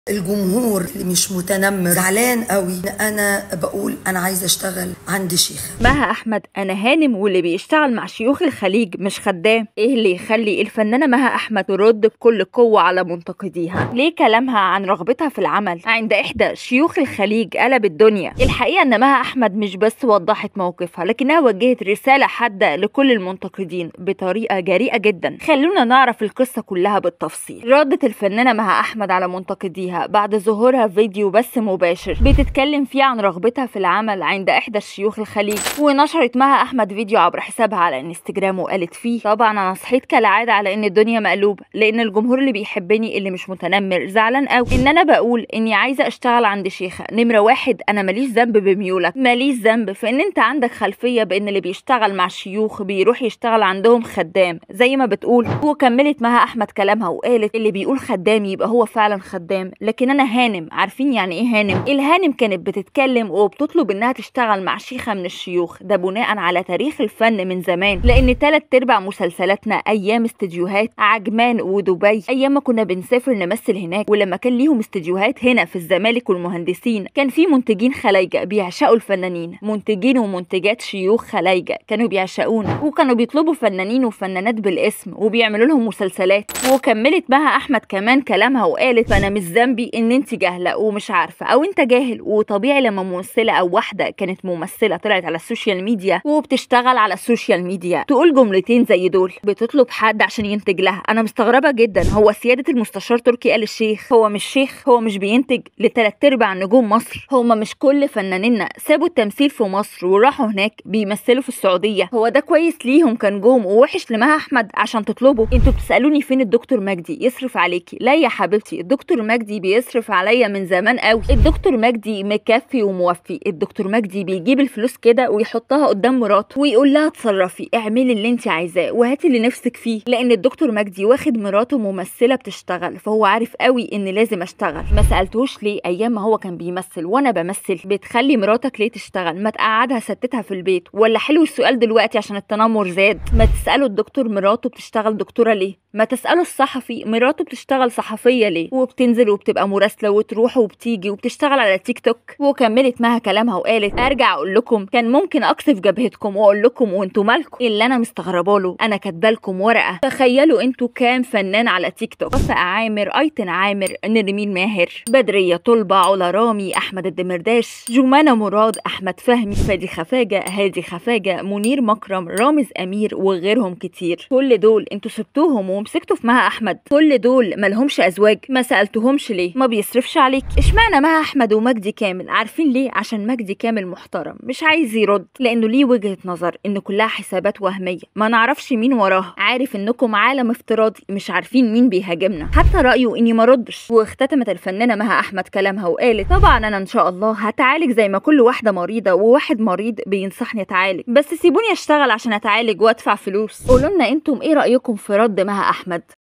الجمهور اللي مش متنمر زعلان قوي إن انا بقول انا عايزه اشتغل عند شيخه مها احمد انا هانم واللي بيشتغل مع شيوخ الخليج مش خدام ايه اللي يخلي الفنانه مها احمد ترد بكل قوه على منتقديها ليه كلامها عن رغبتها في العمل عند احدى شيوخ الخليج قلب الدنيا الحقيقه ان مها احمد مش بس وضحت موقفها لكنها وجهت رساله حاده لكل المنتقدين بطريقه جريئه جدا خلونا نعرف القصه كلها بالتفصيل ردت الفنانه مها احمد على منتقديها بعد ظهورها فيديو بث مباشر بتتكلم فيه عن رغبتها في العمل عند احدى الشيوخ الخليج ونشرت مها احمد فيديو عبر حسابها على انستجرام وقالت فيه طبعا انا صحيت كالعاده على ان الدنيا مقلوبه لان الجمهور اللي بيحبني اللي مش متنمر زعلان قوي ان انا بقول اني عايزه اشتغل عند شيخه نمره واحد انا ماليش ذنب بميولك ماليش ذنب في ان انت عندك خلفيه بان اللي بيشتغل مع الشيوخ بيروح يشتغل عندهم خدام زي ما بتقول وكملت مها احمد كلامها وقالت اللي بيقول خدام يبقى هو فعلا خدام لكن انا هانم عارفين يعني ايه هانم الهانم كانت بتتكلم وبتطلب انها تشتغل مع شيخه من الشيوخ ده بناء على تاريخ الفن من زمان لان تلات ارباع مسلسلاتنا ايام استديوهات عجمان ودبي ايام ما كنا بنسافر نمثل هناك ولما كان ليهم استديوهات هنا في الزمالك والمهندسين كان في منتجين خلايجه بيعشقوا الفنانين منتجين ومنتجات شيوخ خلايجه كانوا بيعشقونا وكانوا بيطلبوا فنانين وفنانات بالاسم وبيعملوا لهم مسلسلات وكملت مها احمد كمان كلامها وقالت فانا مش ذنبي ان انت جاهله ومش عارفه او انت جاهل وطبيعي لما ممثله او واحده كانت ممثله طلعت على السوشيال ميديا وبتشتغل على السوشيال ميديا تقول جملتين زي دول بتطلب حد عشان ينتج لها انا مستغربه جدا هو سياده المستشار تركي آل الشيخ هو مش شيخ هو مش بينتج لتلات ارباع نجوم مصر هما مش كل فنانينا سابوا التمثيل في مصر وراحوا هناك بيمثلوا في السعوديه هو ده كويس ليهم كان جوم ووحش لمها احمد عشان تطلبوا انتوا بتسالوني فين الدكتور مجدي يصرف عليكي لا يا حبيبتي الدكتور مجدي بيصرف عليا من زمان قوي الدكتور مجدي مكفي وموفي الدكتور مجدي بيجيب الفلوس كده ويحطها قدام مراته ويقول لها اتصرفي اعملي اللي انت عايزاه وهاتي اللي نفسك فيه لان الدكتور مجدي واخد مراته ممثله بتشتغل فهو عارف قوي ان لازم اشتغل ما سالتهوش ليه ايام ما هو كان بيمثل وانا بمثل بتخلي مراتك ليه تشتغل ما تقعدها ستتها في البيت ولا حلو السؤال دلوقتي عشان التنمر زاد ما تساله الدكتور مراته بتشتغل دكتوره ليه ما تساله الصحفي مراته بتشتغل صحفيه ليه وبتنزل وبتبقى مراسله وتروح وبتيجي وبتشتغل على تيك توك وكملت معاها كلامها وقالت ارجع اقول لكم كان ممكن اقصف جبهتكم واقول لكم وانتوا مالكم اللي انا مستغربه له انا كاتبه لكم ورقه تخيلوا انتوا كام فنان على تيك توك وفاء عامر ايتن عامر نرمين ماهر بدريه طلبه علا رامي احمد الدمرداش جمانه مراد احمد فهمي فادي خفاجه هادي خفاجه منير مكرم رامز امير وغيرهم كتير كل دول انتوا سبتوهم ومسكتوا في مها احمد كل دول مالهمش ازواج ما سالتهمش ليه ما بيصرفش عليك اشمعنى مها احمد ومجدي كامل عارفين ليه عشان مجدي كامل محترم مش عايز يرد لانه ليه وجهه نظر ان كلها حسابات وهميه ما نعرفش مين وراها عارف انكم عالم افتراضي مش عارفين مين بيهاجمنا حتى رايه اني ما ردش واختتمت الفنانه مها احمد كلامها وقالت طبعا انا ان شاء الله هتعالج زي ما كل واحده مريضه وواحد مريض بينصحني اتعالج بس سيبوني اشتغل عشان اتعالج وادفع فلوس قولوا لنا انتم ايه رايكم في رد مها احمد